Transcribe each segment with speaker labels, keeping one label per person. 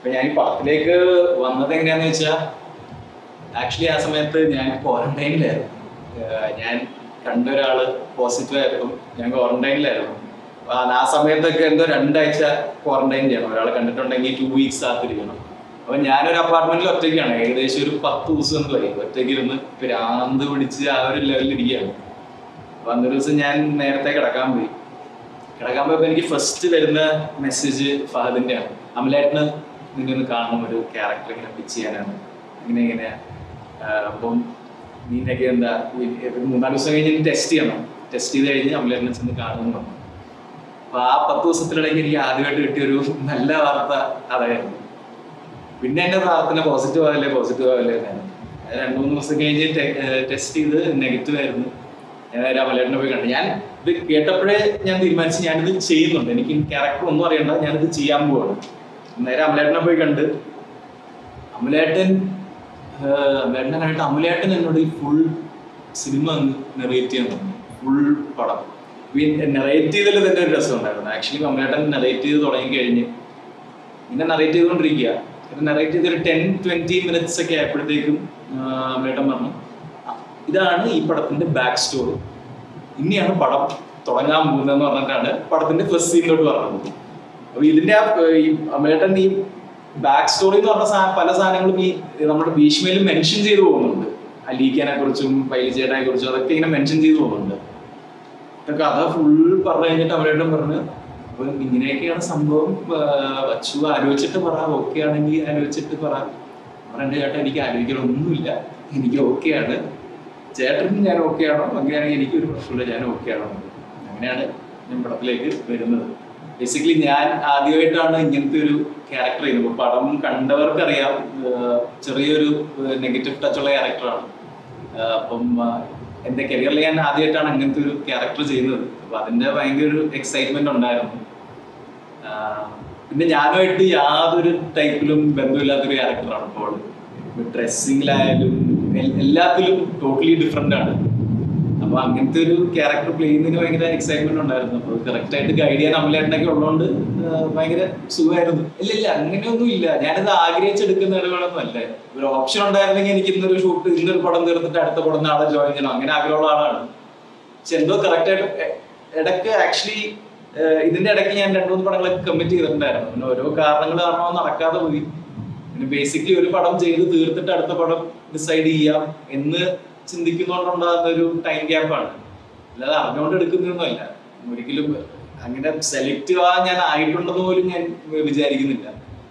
Speaker 1: അപ്പൊ ഞാൻ ഈ പടത്തിലേക്ക് വന്നത് എങ്ങനെയാന്ന് വെച്ചാൽ ആക്ച്വലി ആ സമയത്ത് ഞാൻ ക്വാറന്റൈനിലായിരുന്നു ഏഹ് ഞാൻ കണ്ട ഒരാള് പോസിറ്റീവ് ആയപ്പോൾ ഞാൻ ക്വാറന്റൈനിലായിരുന്നു അപ്പൊ ആ- ആ സമയത്തൊക്കെ എന്തോ രണ്ടാഴ്ച ക്വാറന്റൈൻ ചെയ്യണം ഒരാളെ കണ്ടിട്ടുണ്ടെങ്കിൽ ടു വീക്സ് ആത്തിരിക്കണം അപ്പൊ ഞാനൊരു അപ്പാർട്ട്മെന്റിൽ ഒറ്റയ്ക്കാണ് ഏകദേശം ഒരു പത്ത് ദിവസം എന്തായി ഒറ്റയ്ക്ക് ഇരുന്ന് ഭ്രാന്ത് പിടിച്ച് ആ ഒരു ലെവലിൽ ഇരിക്കുകയാണ് അപ്പൊ അന്നൊരു ദിവസം ഞാൻ നേരത്തെ കിടക്കാൻ പോയി കിടക്കാൻ പോയപ്പോ എനിക്ക് ഫസ്റ്റ് വരുന്ന മെസ്സേജ് ഫഹദിന്റെയാണ് അമലേട്ടന് നിന്നെ ഒന്ന് കാണണം ഒരു ക്യാരക്ടർ ഇങ്ങനെ പിച്ച് ചെയ്യാനാണ് ഇങ്ങനെ ഇങ്ങനെ ആഹ് അപ്പം നീനൊക്കെ എന്താ ഈ- ഒരു മൂന്നാല് ദിവസം കഴിഞ്ഞ് ടെസ്റ്റ് ചെയ്യണം ടെസ്റ്റ് ചെയ്ത് കഴിഞ്ഞ് അമലേട്ടനെ ചെന്ന് കാണുന്നു പറഞ്ഞു അപ്പൊ ആ പത്ത് ദിവസത്തിനിടയ്ക്ക് എനിക്ക് ആദ്യമായിട്ട് കിട്ടിയ ഒരു നല്ല വാർത്ത അതായിരുന്നു പിന്നെ എന്റെ പ്രാർത്ഥന പോസിറ്റീവ് ആവില്ലേ പോസിറ്റീവ് ആവില്ലേ എന്നാണ് അത് രണ്ടു മൂന്ന് ദിവസം കഴിഞ്ഞ് ടെസ്റ്റ് ചെയ്ത് നെഗറ്റീവ് ആയിരുന്നു ഞാൻ നേരെ അമലേട്ടനെ പോയി കണ്ടു ഞാൻ ഇത് കേട്ടപ്പോഴേ ഞാൻ തീരുമാനിച്ചു ഞാനിത് ചെയ്യുന്നുണ്ട് എനിക്ക് ക്യാരക്ടർ ഒന്നും അറിയണ്ട ഞാനിത് ചെയ്യാൻ പോവാണ് നേരെ അമലേട്ടനെ പോയി കണ്ട് അമലേട്ടൻ ആഹ് അമലേട്ടനായിട്ട് അമലേട്ടൻ എന്നോട് ഈ ഫുൾ സിനിമ നെറേറ്റ് ചെയ്യാൻ തുടങ്ങി ഫുൾ പടം നെറേറ്റ് ചെയ്തതിൽ തന്നെ ഒരു രസം ഉണ്ടായിരുന്നു ആക്ച്വലി അമലേട്ടൻ നെറേറ്റ് ചെയ്ത് തുടങ്ങി കഴിഞ്ഞ് പിന്നെ നറേറ്റ് ചെയ്തുകൊണ്ടിരിക്കുക ഇത് നറേറ്റ് ചെയ്ത് ഒരു ടെൻ ട്വന്റി മിനിറ്റ്സ് ഒക്കെ ആയപ്പോഴത്തേക്കും അമലേട്ടൻ പറഞ്ഞു "ആ, ഇതാണ് ഈ പടത്തിന്റെ ബാക്ക് സ്റ്റോറി ഇനിയാണ് പടം തുടങ്ങാൻ പോകുന്നതെന്ന് പറഞ്ഞിട്ടാണ് പടത്തിന്റെ ഫസ്റ്റ് സീനിലോട്ട് പറഞ്ഞത് അപ്പൊ ഇതിന്റെ ആ, ഈ അമലേട്ടൻ ഈ ബാക്ക് സ്റ്റോറി എന്ന് പറഞ്ഞ സാ- പല സാധനങ്ങളും ഈ നമ്മുടെ ഭീഷ്മയിൽ മെൻഷൻ ചെയ്തു പോകുന്നുണ്ട് അലീഖാനെ കുറിച്ചും പൈലിച്ചേട്ടനെ കുറിച്ചും അതൊക്കെ ഇങ്ങനെ മെൻഷൻ ചെയ്തു പോകുന്നുണ്ട് ഇതൊക്കെ കഥ ഫുൾ പറഞ്ഞു കഴിഞ്ഞിട്ട് അവരോടും പറഞ്ഞു അപ്പൊ ഇങ്ങനെയൊക്കെയാണ് സംഭവം ആ, വച്ചു ആലോചിച്ചിട്ട് പറ ഓക്കെ ആണെങ്കിൽ ആലോചിച്ചിട്ട് പറ പറഞ്ഞ ചേട്ടാ എനിക്ക് ആലോചിക്കലൊന്നുമില്ല എനിക്ക് ഓക്കെയാണ് ചേട്ടനും ഞാൻ ഓക്കെ ആണോ അങ്ങനെയാണെങ്കിൽ എനിക്കൊരു പ്രശ്നമില്ല ഞാൻ ഓക്കെ ആണോ അങ്ങനെയാണ് ഞാൻ പടത്തിലേക്ക് വരുന്നത് ബേസിക്കലി ഞാൻ ആദ്യമായിട്ടാണ് ഇങ്ങനത്തെ ഒരു ക്യാരക്ടർ ചെയ്യുന്നത് ഇപ്പൊ പടം കണ്ടവർക്കറിയാം ആ, ചെറിയൊരു നെഗറ്റീവ് ടച്ചുള്ള ക്യാരക്ടറാണ് ആഹ് അപ്പം ആഹ് എന്റെ കരിയറിൽ ഞാൻ ആദ്യമായിട്ടാണ് അങ്ങനത്തെ ഒരു ക്യാരക്ടർ ചെയ്യുന്നത് അപ്പൊ അതിന്റെ ഭയങ്കര ഒരു എക്സൈറ്റ്മെന്റ് ഉണ്ടായിരുന്നു ആഹ് പിന്നെ ഞാനുമായിട്ട് യാതൊരു ടൈപ്പിലും ബന്ധമില്ലാത്തൊരു ക്യാരക്ടറാണ് അപ്പോൾ ഡ്രസ്സിങ്ങിലായാലും എല്ലാത്തിലും ടോട്ടലി ഡിഫറെന്റ് ആണ് അപ്പൊ അങ്ങനത്തെ ഒരു ക്യാരക്ടർ പ്ലേ ചെയ്യുന്നതിന് ഭയങ്കര എക്സൈറ്റ്മെന്റ് ഉണ്ടായിരുന്നു അപ്പൊ കറക്റ്റ് ആയിട്ട് ഗൈഡ് ചെയ്യാൻ അമലേട്ടനൊക്കെ ഉള്ളതുകൊണ്ട് ആഹ് ഭയങ്കര സുഖമായിരുന്നു ഇല്ല ഇല്ല അങ്ങനെയൊന്നും ഇല്ല ഞാനിത് ആഗ്രഹിച്ചെടുക്കുന്ന ഇടവേളൊന്നും അല്ല ഒരു ഓപ്ഷൻ ഉണ്ടായിരുന്നെങ്കിൽ എനിക്ക് ഇന്നൊരു ഷൂട്ട് ഇന്നൊരു പടം തീർത്തിട്ട് അടുത്ത പടം നാളെ ജോയിൻ ചെയ്യണം അങ്ങനെ ആഗ്രഹമുള്ള ആളാണ് പക്ഷെ എന്തോ കറക്റ്റ് ആയിട്ട് എ- ഇടയ്ക്ക് ആക്ച്വലി ഇതിന്റെ ഇടയ്ക്ക് ഞാൻ രണ്ടു മൂന്ന് പടങ്ങളൊക്കെ കമ്മിറ്റ് ചെയ്തിട്ടുണ്ടായിരുന്നു പിന്നെ ഓരോ കാരണങ്ങൾ കാരണം അത് നടക്കാതെ പോയി പിന്നെ ബേസിക്കലി ഒരു പടം ചെയ്ത് തീർത്തിട്ട് അടുത്ത പടം ഡിസൈഡ് ചെയ്യാം എന്ന് ചിന്തിക്കുന്നതുകൊണ്ടുണ്ടാകുന്ന ഒരു ടൈം ഗ്യാപ്പാണ് അല്ലാതെ അറിഞ്ഞുകൊണ്ട് എടുക്കുന്നതൊന്നുമല്ല ഒരിക്കലും അങ്ങനെ സെലക്റ്റീവ് ആ ഞാൻ ആയിട്ടുണ്ടെന്ന് പോലും ഞാൻ വിചാരിക്കുന്നില്ല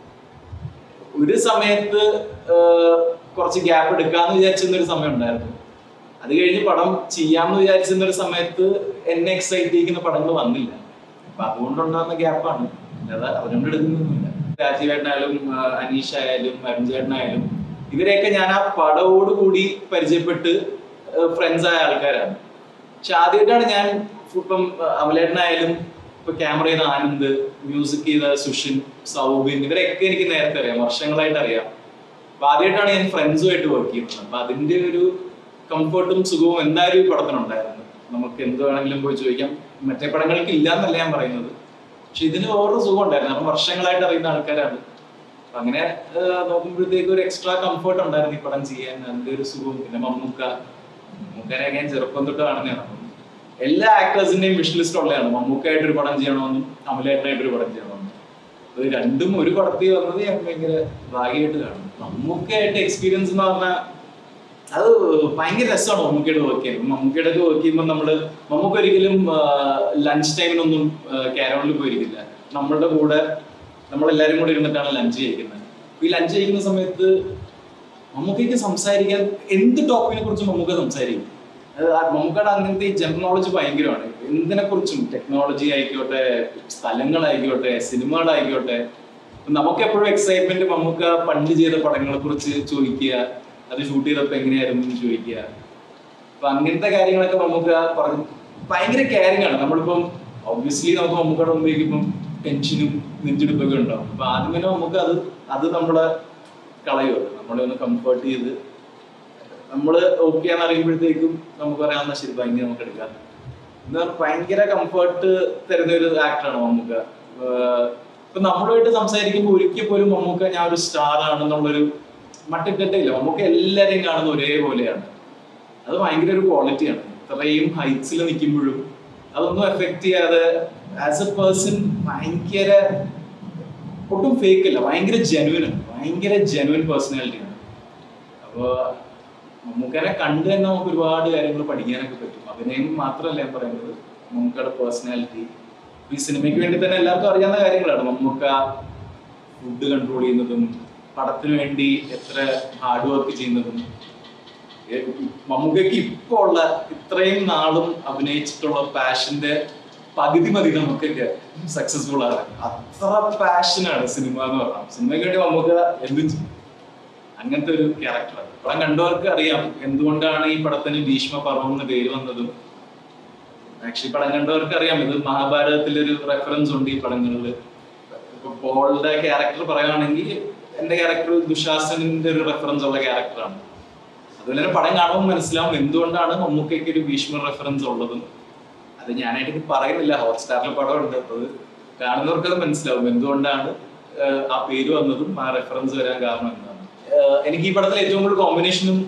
Speaker 1: ഒരു സമയത്ത് ആഹ്, കുറച്ച് ഗ്യാപ്പ് എടുക്കാന്ന് വിചാരിച്ചിരുന്ന ഒരു സമയം ഉണ്ടായിരുന്നു അത് കഴിഞ്ഞ് പടം ചെയ്യാമെന്ന് വിചാരിച്ചിരുന്ന ഒരു സമയത്ത് എന്നെ എക്സൈറ്റ് ചെയ്യിക്കുന്ന പടങ്ങൾ വന്നില്ല അപ്പൊ അതുകൊണ്ടുണ്ടാകുന്ന ഗ്യാപ്പാണ് അല്ലാതെ അതുകൊണ്ട് എടുക്കുന്നൊന്നുമില്ല രാജീവേട്ടനായാലും ആഹ്, അനീഷ് ആയാലും അരുൺ ചേട്ടനായാലും ഇവരെയൊക്കെ ഞാൻ ആ പടവോട് കൂടി പരിചയപ്പെട്ട് ഫ്രണ്ട്സ് ആയ ആൾക്കാരാണ് പക്ഷെ ആദ്യമായിട്ടാണ് ഞാൻ ഇപ്പം അമലേട്ടനായാലും ഇപ്പൊ ക്യാമറ ചെയ്ത ആനന്ദ് മ്യൂസിക് ചെയ്ത സുഷിൻ സൗബിൻ ഇവരെയൊക്കെ എനിക്ക് നേരത്തെ അറിയാം വർഷങ്ങളായിട്ട് അറിയാം അപ്പൊ ആദ്യമായിട്ടാണ് ഞാൻ ഫ്രണ്ട്സുമായിട്ട് വർക്ക് ചെയ്യുന്നത് അപ്പൊ അതിന്റെ ഒരു കംഫർട്ടും സുഖവും എന്തായാലും ഈ പടത്തിനുണ്ടായിരുന്നു നമുക്ക് എന്ത് വേണമെങ്കിലും പോയി ചോദിക്കാം മറ്റേ പടങ്ങൾക്ക് ഇല്ല എന്നല്ല ഞാൻ പറയുന്നത് പക്ഷെ ഇതിന് വേറൊരു സുഖം ഉണ്ടായിരുന്നു അപ്പം വർഷങ്ങളായിട്ട് അറിയുന്ന ആൾക്കാരാണ് അപ്പൊ അങ്ങനെ ആഹ് നോക്കുമ്പോഴത്തേക്ക് ഒരു എക്സ്ട്രാ കംഫർട്ട് ഉണ്ടായിരുന്നു ഈ പടം ചെയ്യാൻ അതിന്റെ ഒരു സുഖവും പിന്നെ മമ്മൂക്ക മമ്മൂക്കനെ ഞാൻ ചെറുപ്പം തൊട്ട് കാണുന്നതാണ് അപ്പം എല്ലാ ആക്ടേഴ്സിന്റെയും വിഷ് ലിസ്റ്റ് ഉള്ളതാണ് മമ്മൂക്കായിട്ട് ഒരു പടം ചെയ്യണമെന്നും അമലേട്ടനായിട്ട് ഒരു പടം ചെയ്യണമെന്നും അത് രണ്ടും ഒരു പടത്തിൽ വന്നത് ഞാൻ ഭയങ്കര ഭാഗ്യമായിട്ട് കാണും മമ്മൂക്കയായിട്ട് എക്സ്പീരിയൻസ് എന്ന് പറഞ്ഞാൽ അത് ഭയങ്കര രസമാണ് മമ്മൂക്കയുടെ വർക്ക് ചെയ്യുന്നത് മമ്മൂക്കയുടെ ഒക്കെ വർക്ക് ചെയ്യുമ്പോൾ നമ്മള് മമ്മൂക്ക ഒരിക്കലും ലഞ്ച് ടൈമിനൊന്നും കാരോണിൽ പോയിരിക്കില്ല നമ്മളുടെ കൂടെ നമ്മളെല്ലാരും കൂടെ ഇരുന്നിട്ടാണ് ലഞ്ച് കഴിക്കുന്നത് ഈ ലഞ്ച് കഴിക്കുന്ന സമയത്ത് മമ്മൂക്കയ്ക്ക് സംസാരിക്കാൻ എന്ത് ടോപ്പിനെ കുറിച്ചും മമ്മൂക്ക സംസാരിക്കും അത് ആ മമ്മൂക്കയുടെ അങ്ങനത്തെ ഈ ജനറൽ നോളജ് ഭയങ്കരമാണ് എന്തിനെ കുറിച്ചും ടെക്നോളജി ആയിക്കോട്ടെ സ്ഥലങ്ങളായിക്കോട്ടെ സിനിമകളായിക്കോട്ടെ നമുക്ക് എപ്പോഴും എക്സൈറ്റ്മെന്റ് മമ്മൂക്ക പണ്ട് ചെയ്ത പടങ്ങളെ കുറിച്ച് ചോദിക്കുക അത് ഷൂട്ട് ചെയ്തപ്പോ എങ്ങനെയായിരുന്നു എന്ന് ചോദിക്കുക അപ്പൊ അങ്ങനത്തെ കാര്യങ്ങളൊക്കെ നമുക്ക് പറഞ്ഞു ഭയങ്കര കെയറിങ് ആണ് നമ്മളിപ്പം ഒബ്വിയസ്ലി നമുക്ക് മമ്മൂക്കയുടെ മുമ്പിലേക്കിപ്പം ടെൻഷനും നെഞ്ചെടുപ്പൊക്കെ ഉണ്ടാവും അപ്പൊ ആദ്യം തന്നെ നമുക്ക് അത് അത് നമ്മളെ കളയുമല്ലോ നമ്മളെ ഒന്ന് കംഫർട്ട് ചെയ്ത് നമ്മള് ഓക്കെ ആണെന്ന് അറിയുമ്പോഴത്തേക്കും നമുക്ക് പറയാവുന്ന ശരി ഭയങ്കര നമുക്ക് എടുക്കാം എന്ന് പറഞ്ഞാൽ ഭയങ്കര കംഫർട്ട് തരുന്ന ഒരു ആക്ടറാണ് മമ്മൂക്ക ആഹ് ഇപ്പൊ നമ്മളുമായിട്ട് സംസാരിക്കുമ്പോൾ ഒരിക്കൽ പോലും മമ്മൂക്ക ഞാൻ ഒരു സ്റ്റാർ ആണെന്നുള്ളൊരു മട്ടിട്ടിട്ടില്ല മമ്മൂക്ക എല്ലാരെയും കാണുന്ന ഒരേപോലെയാണ് അത് ഭയങ്കര ഒരു ക്വാളിറ്റിയാണ് ഇത്രയും ഹൈറ്റ്സിൽ നിൽക്കുമ്പോഴും അതൊന്നും എഫക്ട് ചെയ്യാതെ ആസ് എ പേഴ്സൺ ഭയങ്കര ഒട്ടും ഫേക്ക് അല്ല ഭയങ്കര ജെനുവിൻ ആണ് ഭയങ്കര ജെനുവിൻ പേഴ്സണാലിറ്റിയാണ് അപ്പോൾ മമ്മൂക്കനെ കണ്ടു തന്നെ നമുക്ക് ഒരുപാട് കാര്യങ്ങൾ പഠിക്കാനൊക്കെ പറ്റും അഭിനയം മാത്രമല്ല ഞാൻ പറയുന്നത് മമ്മൂക്കയുടെ പേഴ്സണാലിറ്റി ഈ സിനിമയ്ക്ക് വേണ്ടി തന്നെ എല്ലാവർക്കും അറിയാവുന്ന കാര്യങ്ങളാണ് മമ്മൂക്ക ഫുഡ് കൺട്രോൾ ചെയ്യുന്നതും പടത്തിന് വേണ്ടി എത്ര ഹാർഡ് വർക്ക് ചെയ്യുന്നതും ഏ, മമ്മൂക്കയ്ക്ക് ഇപ്പൊ ഉള്ള ഇത്രയും നാളും അഭിനയിച്ചിട്ടുള്ള പാഷന്റെ പകുതി മതി നമുക്കൊക്കെ സക്സസ്ഫുൾ ആണ് അത്ര പാഷനാണ് സിനിമ എന്ന് പറഞ്ഞാൽ സിനിമയ്ക്ക് വേണ്ടി മമ്മൂക്ക എന്തും ചെയ്യും അങ്ങനത്തെ ഒരു ക്യാരക്ടറാണ് പടം കണ്ടവർക്ക് അറിയാം എന്തുകൊണ്ടാണ് ഈ പടത്തിന് ഭീഷ്മ പർവം എന്ന പേര് വന്നതും ആക്ച്വലി പടം കണ്ടവർക്ക് അറിയാം ഇത് മഹാഭാരതത്തിലെ ഒരു റെഫറൻസ് ഉണ്ട് ഈ പടങ്ങളിൽ ഇപ്പൊ പോളുടെ ക്യാരക്ടർ പറയുകയാണെങ്കിൽ എന്റെ ക്യാരക്ടർ ദുശാസനന്റെ ഒരു റെഫറൻസ് ഉള്ള ക്യാരക്ടറാണ് അതുപോലെ തന്നെ പടം കാണുമ്പോൾ മനസ്സിലാവും എന്തുകൊണ്ടാണ് മമ്മൂക്കയ്ക്ക് ഒരു ഭീഷ്മ റെഫറൻസ് ഉള്ളതും അത് ഞാനായിട്ട് ഇത് പറയുന്നില്ല ഹോട്ട്സ്റ്റാറിൽ പടം ഉണ്ട് അത് കാണുന്നവർക്ക് അത് മനസ്സിലാവും എന്തുകൊണ്ടാണ് ആഹ് ആ പേര് വന്നതും ആ റെഫറൻസ് വരാൻ കാരണം എന്താണ് ആഹ് എനിക്ക് ഈ പടത്തിൽ ഏറ്റവും കൂടുതൽ കോമ്പിനേഷനും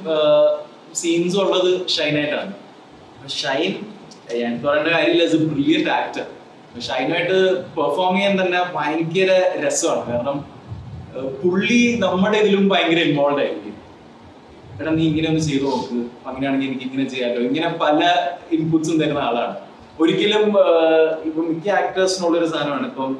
Speaker 1: സീൻസും ഉള്ളത് ഷൈനായിട്ടാണ് ഷൈൻ എനിക്ക് പറയേണ്ട കാര്യമില്ല ഇസ് എ ബ്രില്യൻറ്റ് ആക്ടർ ഷൈനായിട്ട് പെർഫോം ചെയ്യാൻ തന്നെ ഭയങ്കര രസമാണ് കാരണം ആഹ് പുള്ളി നമ്മുടെ ഇതിലും ഭയങ്കര ഇൻവോൾവ് ആയിരിക്കും എടാ നീ ഇങ്ങനെ ഒന്ന് ചെയ്തു നോക്ക് അങ്ങനെയാണെങ്കിൽ എനിക്ക് ഇങ്ങനെ ചെയ്യാമല്ലോ ഇങ്ങനെ പല ഇൻപുട്സും തരുന്ന ആളാണ് ഒരിക്കലും ആഹ് ഇപ്പൊ മിക്ക ആക്ടേഴ്സിനുള്ളൊരു സാധനമാണ് ഇപ്പം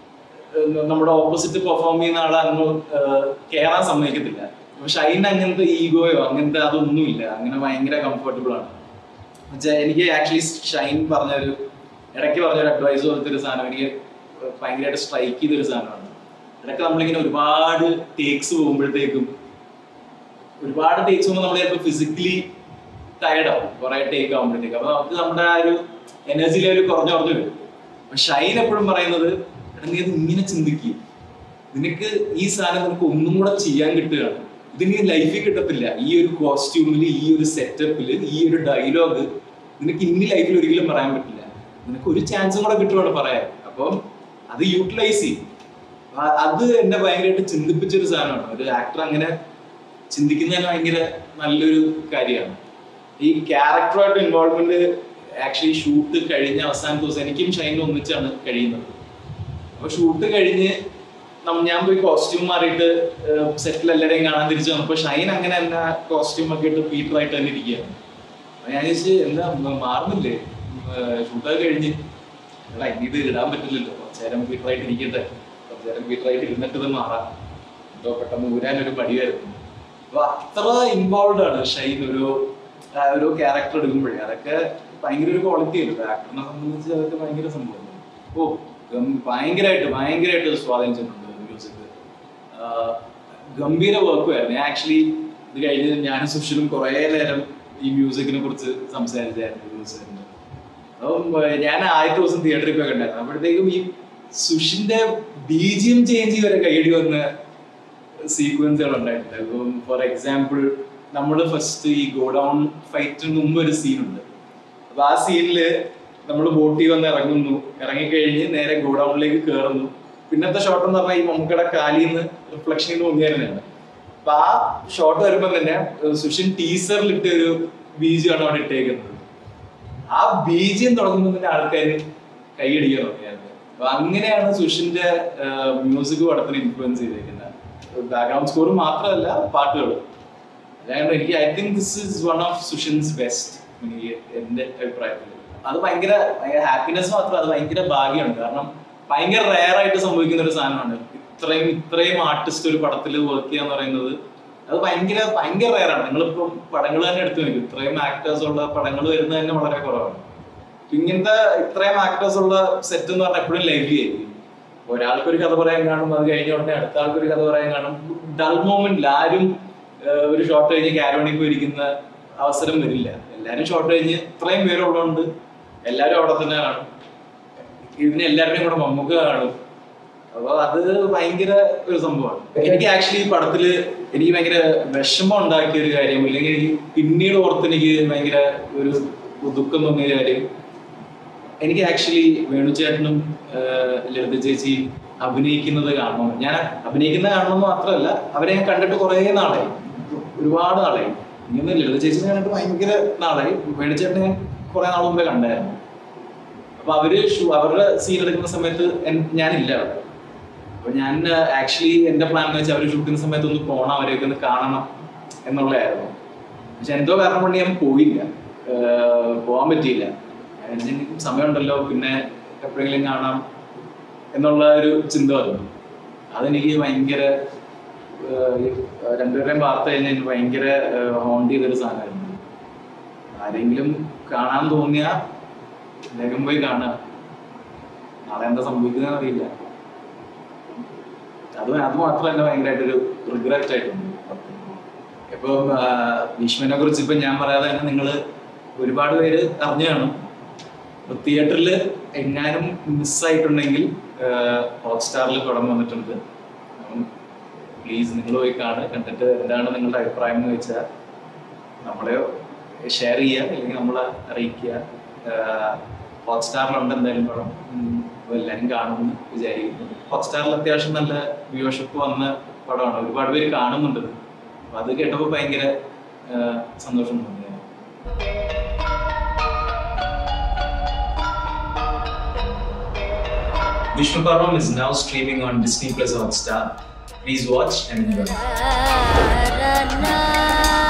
Speaker 1: ഏഹ് നമ്മുടെ ഓപ്പോസിറ്റ് പെർഫോം ചെയ്യുന്ന ആളെ അങ്ങ് കയറാൻ സമ്മതിക്കത്തില്ല അപ്പൊ ഷൈൻ അങ്ങനത്തെ ഈഗോയോ അങ്ങനത്തെ അതൊന്നുമില്ല അങ്ങനെ ഭയങ്കര കംഫർട്ടബിൾ ആണ് എന്നുവെച്ചാൽ എനിക്ക് ആക്ച്വലി ഷൈൻ പറഞ്ഞൊരു ഇടയ്ക്ക് പറഞ്ഞൊരു അഡ്വൈസ് പോലത്തെ ഒരു സാധനം എനിക്ക് ഭയങ്കരമായിട്ട് സ്ട്രൈക്ക് ചെയ്തൊരു സാധനമാണ് ഇടയ്ക്ക് നമ്മളിങ്ങനെ ഒരുപാട് ടേക്സ് പോകുമ്പോഴത്തേക്കും ഒരുപാട് ടേക്സ് പോകുമ്പോൾ നമ്മൾ ചിലപ്പോൾ ഫിസിക്കലി ടയർഡ് ആവും കുറെ ടേക്ക് ആകുമ്പോഴത്തേക്ക് അപ്പൊ നമുക്ക് നമ്മുടെ ആ ഒരു എനർജി ലെവൽ കുറഞ്ഞു കുറഞ്ഞു വരും അപ്പൊ ഷൈൻ എപ്പോഴും പറയുന്നത് എടാ നീ അത് ഇങ്ങനെ ചിന്തിക്കുക നിനക്ക് ഈ സാധനം നിനക്ക് ഒന്നും കൂടെ ചെയ്യാൻ കിട്ടുകയാണ് ഇത് നീ ലൈഫിൽ കിട്ടത്തില്ല ഈ ഒരു കോസ്റ്റ്യൂമിൽ ഈ ഒരു സെറ്റപ്പിൽ ഈ ഒരു ഡയലോഗ് നിനക്ക് ഇനി ലൈഫിൽ ഒരിക്കലും പറയാൻ പറ്റില്ല നിനക്ക് ഒരു ചാൻസും കൂടെ കിട്ടുവാണ് പറയാൻ അപ്പം അത് യൂട്ടിലൈസ് ചെയ്യും ആ- അത് എന്നെ ഭയങ്കരമായിട്ട് ചിന്തിപ്പിച്ചൊരു സാധനമാണ് ഒരു ആക്ടർ അങ്ങനെ ചിന്തിക്കുന്നതിന് ഭയങ്കര നല്ലൊരു കാര്യമാണ് ഈ ക്യാരക്ടറുമായിട്ട് ഇൻവോൾവ്മെന്റ് ആക്ച്വലി ഷൂട്ട് കഴിഞ്ഞ അവസാന ദിവസം എനിക്കും ഷൈനും ഒന്നിച്ചാണ് കഴിയുന്നത് അപ്പൊ ഷൂട്ട് കഴിഞ്ഞ് നം- ഞാൻ പോയി കോസ്റ്റ്യൂം മാറിയിട്ട് സെറ്റിൽ എല്ലാവരെയും കാണാൻ തിരിച്ചു വന്നപ്പോ ഷൈൻ അങ്ങനെ തന്നെ കോസ്റ്റ്യൂം ഒക്കെ ഇട്ട് പീറ്റർ ആയിട്ട് തന്നെ ഇരിക്കുകയാണ് അപ്പൊ ഞാൻ ചോദിച്ചു എന്താ മ- മാറുന്നില്ലേ ഷൂട്ടൊക്കെ കഴിഞ്ഞ് എടാ ഇനി ഇത് ഇടാൻ പറ്റില്ലല്ലോ കുറച്ചു നേരം പീറ്റർ ആയിട്ട് ഇരിക്കട്ടെ കുറച്ചു നേരം പീറ്റർ ആയിട്ട് ഇരുന്നിട്ട് ഇത് മാറാം എന്തോ പെട്ടെന്ന് ഊരാൻ ഒരു പടി വരുന്നു അപ്പൊ അത്ര ഇൻവോൾവ് ആണ് ഷൈൻ ഒരു ആ ഒരു ക്യാരക്ടർ എടുക്കുമ്പോഴേ അതൊക്കെ ഭയങ്കര ഒരു ക്വാളിറ്റി ഉണ്ട് ആക്ടറിനെ സംബന്ധിച്ച് അതൊക്കെ ഭയങ്കര സംഭവം ഓ ഗം- ഭയങ്കരമായിട്ട് ഭയങ്കരമായിട്ട് സ്വാധീനിച്ചിട്ടുണ്ട് മ്യൂസിക് ഗംഭീര വർക്കുമായിരുന്നു ഞാൻ ആക്ച്വലി ഇത് കഴിഞ്ഞ് ഞാനും സുഷിലും കുറേ നേരം ഈ മ്യൂസിക്കിനെ കുറിച്ച് സംസാരിച്ചായിരുന്നു മ്യൂസിക്കിന്റെ അപ്പം ഏർ ഞാൻ ആദ്യത്തെ ദിവസം തിയേറ്ററിൽ പോയി കണ്ടായിരുന്നു അപ്പോഴത്തേക്കും ഈ സുഷിന്റെ ബീജിയം ചേഞ്ച് വരെ കൈയടി വന്ന സീക്വൻസുകൾ ഉണ്ടായിട്ടുണ്ട് ഇപ്പം ഫോർ എക്സാമ്പിൾ നമ്മൾ ഫസ്റ്റ് ഈ ഗോഡൗൺ ഫൈറ്റിന് മുമ്പ് ഒരു സീനുണ്ട് അപ്പൊ ആ സീനില് നമ്മൾ ബോട്ടിൽ വന്ന് ഇറങ്ങുന്നു ഇറങ്ങിക്കഴിഞ്ഞ് നേരെ ഗോഡൗണിലേക്ക് കയറുന്നു പിന്നത്തെ ഷോട്ട് എന്ന് പറഞ്ഞാൽ ഈ മമ്മൂക്കയുടെ കാലിൽ നിന്ന് റിഫ്ലക്ഷൻ തോന്നിയായിരുന്നാണ് അപ്പൊ ആ ഷോട്ട് വരുമ്പോൾ തന്നെ ഏർ സുഷിൻ ടീസറിൽ ഇട്ട ഒരു ബീജമാണ് അവിടെ ഇട്ടേക്കുന്നത് ആ ബീജിയം തുടങ്ങുമ്പോൾ തന്നെ ആൾക്കാർ കൈയടിക്കാൻ തുടങ്ങിയായിരുന്നു അപ്പൊ അങ്ങനെയാണ് സുഷിന്റെ മ്യൂസിക് പടത്തിന് ഇൻഫ്ലുവൻസ് ചെയ്തേക്കുന്നത് ബാക്ക്ഗ്രൗണ്ട് സ്കോർ മാത്രമല്ല പാട്ടുകൾ അതായത് എനിക്ക് I think this is one of Sushin's best എനിക്ക് എന്റെ അഭിപ്രായത്തിൽ അത് ഭയങ്കര ഭയങ്കര ഹാപ്പിനെസ് മാത്രം അത് ഭയങ്കര ഭാഗ്യമാണ് കാരണം ഭയങ്കര റയർ ആയിട്ട് സംഭവിക്കുന്ന ഒരു സാധനമാണ് ഇത്രയും ഇത്രയും ആർട്ടിസ്റ്റ് ഒരു പടത്തിൽ വർക്ക് ചെയ്യാന്ന് പറയുന്നത് അത് ഭയങ്കര ഭയങ്കര റയറാണ് നിങ്ങളിപ്പം പടങ്ങൾ തന്നെ എടുത്തു നോക്കും ഇത്രയും ആക്ടേഴ്സ് ഉള്ള പടങ്ങൾ വരുന്നത് തന്നെ വളരെ കുറവാണ് ഇങ്ങനത്തെ ഇത്രയും ആക്ടേഴ്സ് ഉള്ള സെറ്റ് എന്ന് പറഞ്ഞാൽ എപ്പോഴും ലൈവ്ലി ആയിരിക്കും ഒരാൾക്കൊരു കഥ പറയാൻ കാണും അത് കഴിഞ്ഞ ഉടനെ അടുത്ത ആൾക്കൊരു കഥ പറയാൻ കാണും ഡൾ മൊമെന്റിൽ ആരും ഏഹ്, ഒരു ഷോട്ട് കഴിഞ്ഞ് കാരോണിൽ പോയി ഇരിക്കുന്ന അവസരം വരില്ല എല്ലാരും ഷോട്ട് കഴിഞ്ഞ് ഇത്രയും പേരുള്ളതുകൊണ്ട് എല്ലാരും അവിടെ തന്നെ കാണും ഇതിന് എല്ലാവരുടെയും കൂടെ മമ്മൂക്ക കാണും അപ്പൊ അത് ഭയങ്കര ഒരു സംഭവമാണ് എനിക്ക് ആക്ച്വലി ഈ പടത്തില് എനിക്ക് ഭയങ്കര വിഷമം ഉണ്ടാക്കിയ ഒരു കാര്യം അല്ലെങ്കിൽ എനിക്ക് പിന്നീട് ഓർത്ത് എനിക്ക് ഭയങ്കര ഒരു ദുഃഖം തോന്നിയ കാര്യം എനിക്ക് ആക്ച്വലി വേണുചേട്ടനും ആഹ് ലളിത ചേച്ചിയും അഭിനയിക്കുന്നത് കാണണം ഞാൻ അഭിനയിക്കുന്നത് കാണണമെന്ന് മാത്രമല്ല അവരെ ഞാൻ കണ്ടിട്ട് കുറേ നാളായി ഒരുപാട് നാളായി ഇങ്ങനൊന്നും ലളിത ചേച്ചി കണ്ടിട്ട് ഭയങ്കര നാളായി മേടിച്ചേട്ടൻ ഞാൻ കുറെ നാൾ മുമ്പേ കണ്ടായിരുന്നു അപ്പൊ അവര് ഷൂ- അവരുടെ സീൻ എടുക്കുന്ന സമയത്ത് എൻ- ഞാനില്ല അവിടെ അപ്പൊ ഞാൻ ആക്ച്വലി എന്റെ പ്ലാൻ എന്ന് വെച്ചാൽ അവർ ഷൂട്ടിംഗ് സമയത്ത് ഒന്ന് പോകണം അവരെയൊക്കെ ഒന്ന് കാണണം എന്നുള്ളതായിരുന്നു പക്ഷെ എന്തോ കാരണം കൊണ്ട് ഞാൻ പോയില്ല ഏഹ് പോകാൻ പറ്റിയില്ല ഞാൻ വിചാരിച്ചു, സമയമുണ്ടല്ലോ പിന്നെ എപ്പോഴെങ്കിലും കാണാം എന്നുള്ള ഒരു ചിന്ത വന്നു അതെനിക്ക് ഭയങ്കര ഏഹ് ഈ രണ്ടുപേരെയും വാർത്ത കഴിഞ്ഞാൽ എനിക്ക് ഭയങ്കര ഹോണ്ട് ചെയ്തൊരു സാധനമായിരുന്നു ആരെങ്കിലും കാണാൻ തോന്നിയ വേഗം പോയി കാണാം നാളെ എന്താ സംഭവിക്കുന്നത് അറിയില്ല അത് അത് മാത്രമല്ല ഭയങ്കരമായിട്ടൊരു റിഗ്രറ്റ് ആയിട്ടുണ്ട് ഇപ്പൊ ഭീഷ്മനെ കുറിച്ച് ഇപ്പൊ ഞാൻ പറയാതെ തന്നെ നിങ്ങൾ ഒരുപാട് പേര് അറിഞ്ഞു കാണും ഇപ്പൊ തിയേറ്ററിൽ എങ്ങാനും മിസ്സായിട്ടുണ്ടെങ്കിൽ ഹോട്ട്സ്റ്റാറിൽ പടം വന്നിട്ടുണ്ട് പ്ലീസ് നിങ്ങൾ പോയി കാണുക കണ്ടിട്ട് എന്താണ് നിങ്ങളുടെ അഭിപ്രായം എന്ന് വെച്ചാൽ നമ്മളെ ഷെയർ ചെയ്യുക അല്ലെങ്കിൽ നമ്മളെ അറിയിക്കുക ഹോട്ട്സ്റ്റാറിലുണ്ട് എന്തായാലും പടം ഉം, അപ്പൊ എല്ലാവരും കാണുമെന്ന് വിചാരിക്കുന്നു ഹോട്ട്സ്റ്റാറിൽ അത്യാവശ്യം നല്ല വ്യൂവർഷിപ്പ് വന്ന പടമാണ് ഒരുപാട് പേര് കാണുന്നുണ്ട് ഇത്. അപ്പൊ അത് കേട്ടപ്പോൾ ഭയങ്കര ആ, സന്തോഷം തോന്നി Vishnu Parvam is now streaming on Disney Plus Hotstar. Please watch and enjoy.
Speaker 2: na na